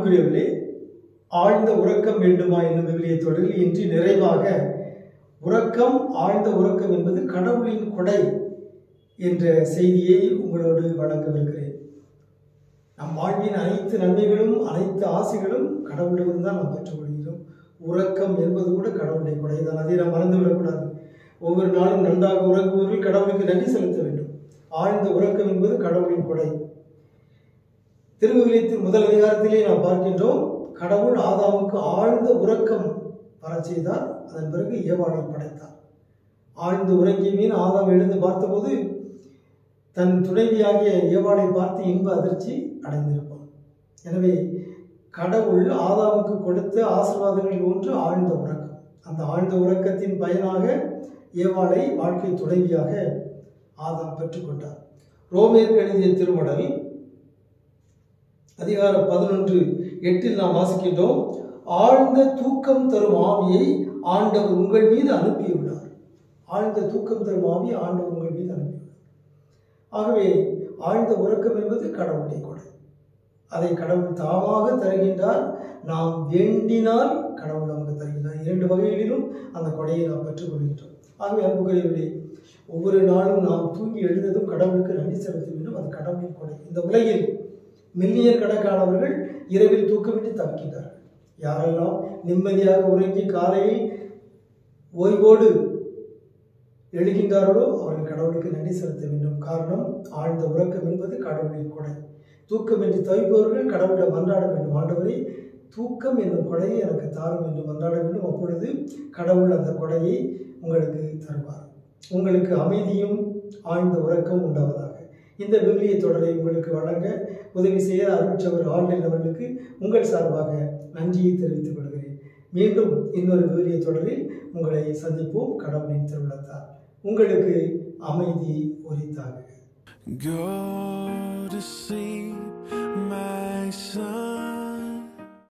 அன்புக்குரியவர்களே ஆழ்ந்த உறக்கம் வேண்டுமா என்னும் விவிலிய தொடரில் இன்று நிறைவாக உறக்கம் ஆழ்ந்த உறக்கம் என்பது கடவுளின் கொடை என்ற செய்தியை உங்களோடு வழங்கவிருக்கிறேன் நம் வாழ்வின் அனைத்து நன்மைகளும் அனைத்து ஆசைகளும் கடவுளிடம் தான் நாம் பெற்றுக்கொள்கிறோம் உறக்கம் என்பது கூட கடவுளுடைய கொடை தான் அதை நாம் மறந்துவிடக்கூடாது ஒவ்வொரு நாளும் நன்றாக உறங்குவதில் கடவுளுக்கு நன்றி செலுத்த வேண்டும் ஆழ்ந்த உறக்கம் என்பது கடவுளின் கொடை திருவிவிலியத்தின் முதல் அதிகாரத்திலே நாம் பார்க்கின்றோம் கடவுள் ஆதாமுக்கு ஆழ்ந்த உறக்கம் வரச் செய்தார் அதன் பிறகு ஏவாளை படைத்தார் ஆழ்ந்து உறங்கிய மீன் ஆதாம் எழுந்து பார்த்தபோது தன் துணைவியாகிய ஏவாளை பார்த்து இன்ப அதிர்ச்சி அடைந்திருப்பான் எனவே கடவுள் ஆதாமுக்கு கொடுத்த ஆசீர்வாதங்களில் ஒன்று ஆழ்ந்த உறக்கம் அந்த ஆழ்ந்த உறக்கத்தின் பயனாக ஏவாளை வாழ்க்கை துணைவியாக ஆதாம் பெற்றுக்கொண்டார் ரோமேற்கு எழுதிய திருமடல் அதிகாரம் பதினொன்று எட்டில் நாம் வாசிக்கின்றோம் ஆழ்ந்த தூக்கம் தரும் ஆவியை ஆண்டவர் உங்கள் மீது அனுப்பியுள்ளார் ஆழ்ந்த தூக்கம் தரும் ஆவியை ஆண்டவர் உங்கள் மீது அனுப்பியுள்ளார் ஆகவே ஆழ்ந்த உறக்கம் என்பது கடவுளுடைய கொடை அதை கடவுள் தாமாக தருகின்றார் நாம் வேண்டினால் கடவுள் நமக்கு தருகின்றார் இரண்டு வகைகளிலும் அந்த கொடையை நாம் பெற்றுக்கொள்கின்றோம் ஆகவே அன்புக்குரியவர்களே ஒவ்வொரு நாளும் நாம் தூங்கி எழுந்ததும் கடவுளுக்கு நன்றி செலுத்த வேண்டும் அது கடவுளின் கொடை இந்த உலகில் மில்லியன் கணக்கானவர்கள் இரவில் தூக்கமின்றி தவிக்கின்றார்கள் யாரெல்லாம் நிம்மதியாக உறங்கி காலையில் ஓய்வோடு எழுகின்றார்களோ அவர்கள் கடவுளுக்கு நன்றி செலுத்த வேண்டும் காரணம் ஆழ்ந்த உறக்கம் என்பது கடவுளின் கொடை தூக்கமின்றி தவிப்பவர்கள் கடவுளிடம் மன்றாட வேண்டும் ஆண்டவரே தூக்கம் என்னும் கொடையை எனக்கு தாரும் என்று மன்றாட வேண்டும் அப்பொழுது கடவுள் அந்த கொடையை உங்களுக்கு தருவார் உங்களுக்கு அமைதியும் ஆழ்ந்த உறக்கம் உண்டாவதாக இந்த விவிலிய தொடரை உங்களுக்கு வழங்க உதவி செய்ய அருட்சவர் ஆன்லைன் அவர்களுக்கு உங்கள் சார்பாக நன்றியை தெரிவித்துக் கொள்கிறேன் மீண்டும் இன்னொரு விவிலிய தொடரில் உங்களை சந்திப்போம் கடவுளின் திருவிழத்தார் உங்களுக்கு அமைதி உரித்தாக Go to sleep, my son.